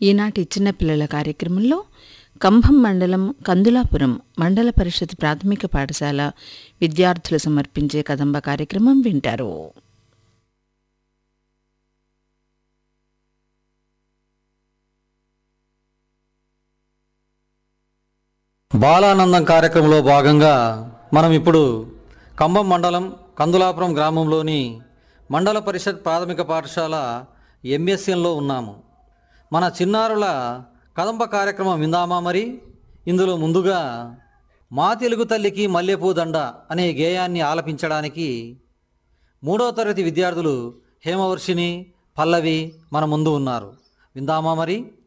ఈనాటి చిన్నపిల్లల కార్యక్రమంలో కంభం మండలం కందులాపురం మండల పరిషత్ ప్రాథమిక పాఠశాల విద్యార్థులు సమర్పించే కదంబ కార్యక్రమం వింటారు బాలానందం కార్యక్రమంలో భాగంగా మనం ఇప్పుడు కంబం మండలం కందులాపురం గ్రామంలోని మండల పరిషత్ ప్రాథమిక పాఠశాల ఎంఎస్ఎన్లో ఉన్నాము మన చిన్నారుల కదంబ కార్యక్రమం విందామా మరి ఇందులో ముందుగా మా తెలుగు తల్లికి మల్లెపూ దండ అనే గేయాన్ని ఆలపించడానికి మూడవ తరగతి విద్యార్థులు హేమవర్షిని పల్లవి మన ముందు ఉన్నారు విందామా మరి